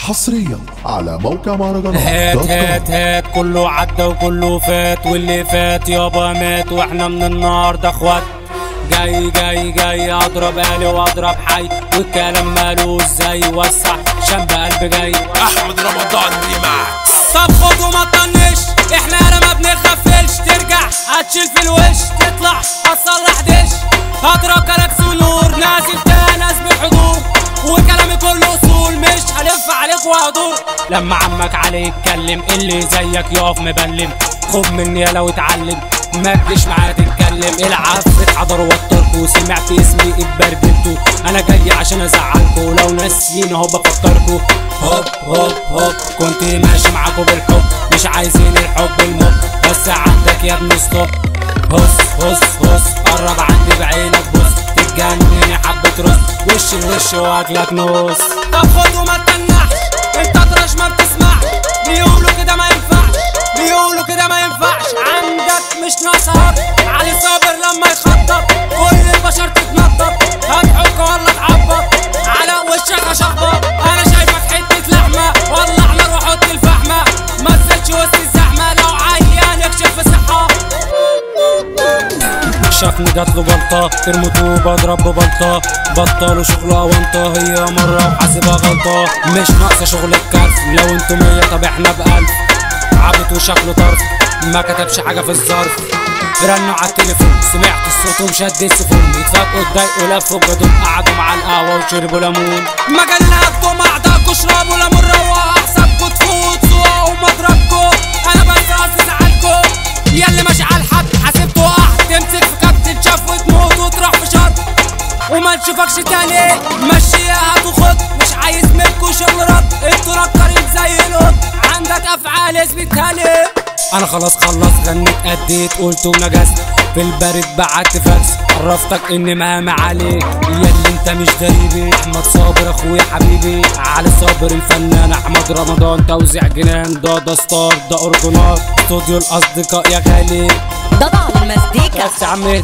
حصريا على موقع مهرجانات هات دوت كوم. هات هات كله عدى وكله فات واللي فات يابا مات واحنا من النهارده اخوات جاي جاي جاي اضرب آلي واضرب حي والكلام مالوش زي وسع عشان بقلب جاي احمد رمضان ريماكس طب خد وما تطنش احنا انا ما بنغفلش ترجع هتشيل في الوش تطلع هتصلح دش هضرب كلاكس ونور نازل تناس بالحضور وكلامي كله اصول مش هلف عليك وهدور لما عمك عليه يتكلم اللي زيك يقف مبلم خد مني لو اتعلم ما تجيش معايا تتكلم العفريت حضر وتركوا سمعت اسمي اتبرجلتوا انا جاي عشان ازعلكوا لو ناسيين اهو بفكركوا هوب هوب هوب كنت ماشي معاكوا بالحب مش عايزين الحب المب بس عندك يا ابني ستوب هص هص هص قرب عندي بعينك بص تتجنني حبة رز وش الوش واكلك نص طب خد وما تتنحش انت طرش ما بتسمعش بيقولوا كده ما ينفعش بيقولوا كده ما ينفعش عندك مش ناقصة علي صابر لما يخطط كل البشر تتنطط هتحك ولا تعبط على وشك اشخبط انا شايفك حتة لحمة ولع نار وحط الفحمة ما تزيدش وسط الزحمة لو عيان اكشف في صحة شافني جات له جلطة ارموا بضرب ببلطة بطلوا شغل اونطة هي مرة وحاسبها غلطة مش ناقصة شغل الكرف لو انتوا مية طب احنا بألف عبط وشكله طرف ما كتبش حاجة في الظرف رنوا على التليفون سمعت الصوت ومشد السفون يتفاجئوا اتضايقوا لفوا بجدهم قعدوا مع القهوة وشربوا ليمون مجالنا هاتكم اعدائكوا اشربوا ليمون روقوا احسابكوا تفوت سواقوا مضربكوا انا بس قصدي ازعلكوا ياللي ماشي على الحد حاسبته وقع تمسك في كابتن تشاف وتموت وتروح في شر وما نشوفكش تاني مشيها هات وخد مش عايز منكوا شغل رد انتوا نكرين زي القط عندك افعال اسمي تاني انا خلاص خلصت غنيت اديت قلت ونجزت في البارد بعت فاكس عرفتك اني مهام عليك ياللي انت مش دريبي احمد صابر اخويا حبيبي علي صابر الفنان احمد رمضان توزيع جنان ده ده ستار ده اورجونات استوديو الاصدقاء يا غالي ضبع المزيكا بس يا عمي